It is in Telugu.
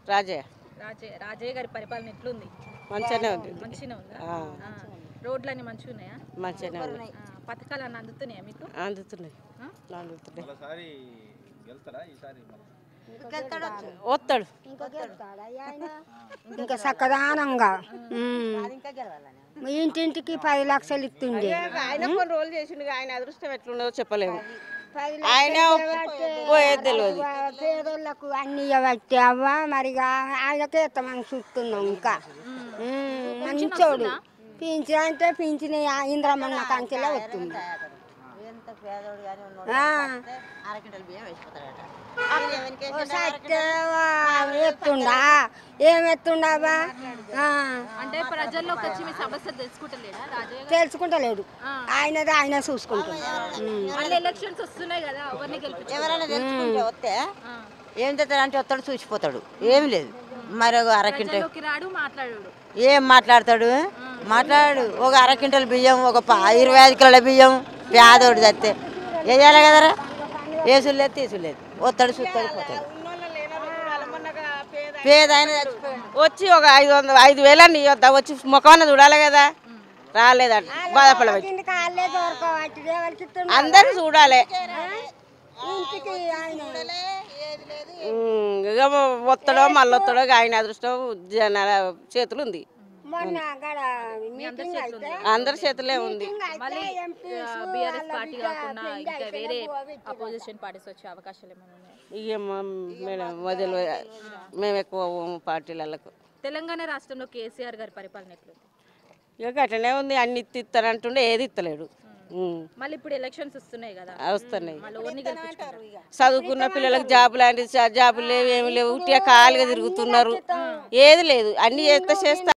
రాజయ్య రాజయ్య రాజయ్య గారి పరిపాలన ఎట్లుంది మంచిగానే ఉంది మంచిగా ఉందా ఆ, ఆ, రోడ్లన్నీ మంచిగా ఉన్నాయా మంచిగానే ఉంది ఆ, పథకాలు అన్నీ అందుతున్నాయా మీకు అందుతున్నాయి ఆ? అందుతున్నాయి ఒకసారి గెలుస్తారా ఈసారి మరి? వస్తాడు ఇంకా చక్కదానంగా ఇంటింటికి పది లక్షలు ఇస్తుండే ఆయన కొన్ని రోజులు చేసిండు ఆయన అదృష్టం ఎట్లుండదో చెప్పలేము పది ఆయన పోయేది తెలియదు పేదోళ్ళకు అన్ని ఇవ్వట్టి అవ్వ మరిగా ఆయనకే ఎత్తమని చూస్తున్నాం ఇంకా ఉమ్, మంచోడు పింఛన్ అంటే పింఛన్ ఇంద్రమన్న కంచెలే వస్తుంది ఆ. ఓ సత్తే వా, ఎత్తుండా ఏం ఎత్తుండావా ఆ, అంటే ప్రజల్లోకి వచ్చి మీ సమస్య తెలుసుకుంటలేడా రాజయ్య గారు తెలుసుకుంటలేడు ఆ. ఆయనది ఆయన చూసుకుంటున్నాడు ఉమ్. మళ్ళీ ఎలక్షన్స్ వస్తున్నాయి కదా ఎవరిని గెలిపించారు ఎవరైనా తెలుసుకుంటే వస్తే ఆ. ఏం చేస్తాడు అంటే వస్తాడు చూసిపోతాడు ఏం లేదు మరి ఒక అరకింట ప్రజల్లోకి రాడు మాట్లాడాడు ఏం మాట్లాడతాడు మాట్లాడు ఒక అరకింటల బియ్యం ఒక ప- ఇరవై ఐదు కిలోల బియ్యం పేదోడు చస్తే వేయాలి కదరా వేసులు లేదు తీసులు లేదు వస్తాడు చూస్తాడు పోతాడు పేద ఆయన చచ్చిపోయాడు వచ్చి ఒక ఐదు వందలు ఐదు వేలన్నీ ఇవ్వద్దా వచ్చి ముఖమన్న చూడాలి కదా రాలేదంట బాధపడవచ్చు ఇంటికి వాళ్ళే దొరకబట్టి ఎవరికి ఇస్తుండ అందరూ చూడాలి ఇంటికి ఆయన ఉమ్, ఇక వస్తాడో మళ్ళీ వస్తాడో ఇక ఆయన అదృష్టం జనాల చేతులు ఉంది మొన్న అక్కడ మీటింగ్ అయితే అందరి చేతులే ఉంది మళ్ళీ బీఆర్ఎస్ పార్టీ కాకుండా ఇంకా వేరే అపోజిషన్ పార్టీస్ వచ్చే అవకాశాలు ఏమైనా ఉన్నాయా ఇక మా మేడం వదిలి మేము ఎక్కువ పోము పార్టీలకు తెలంగాణ రాష్ట్రంలో కేసీఆర్ గారి పరిపాలన ఎట్లుంది ఇక అట్లనే ఉంది అన్ని ఇస్తానంటుండే ఏది ఇస్తలేడు ఉమ్, మళ్ళీ ఇప్పుడు ఎలక్షన్స్ వస్తున్నాయి కదా వస్తున్నాయి మళ్ళీ ఎవరిని గెలిపించుకుంటారు చదువుకున్న పిల్లలకు జాబు లాంటి జాబులు లేవు ఏమి లేవు ఉట్టిగా ఖాళీగా తిరుగుతున్నారు ఏది లేదు అన్ని చేస్తే చేస్తా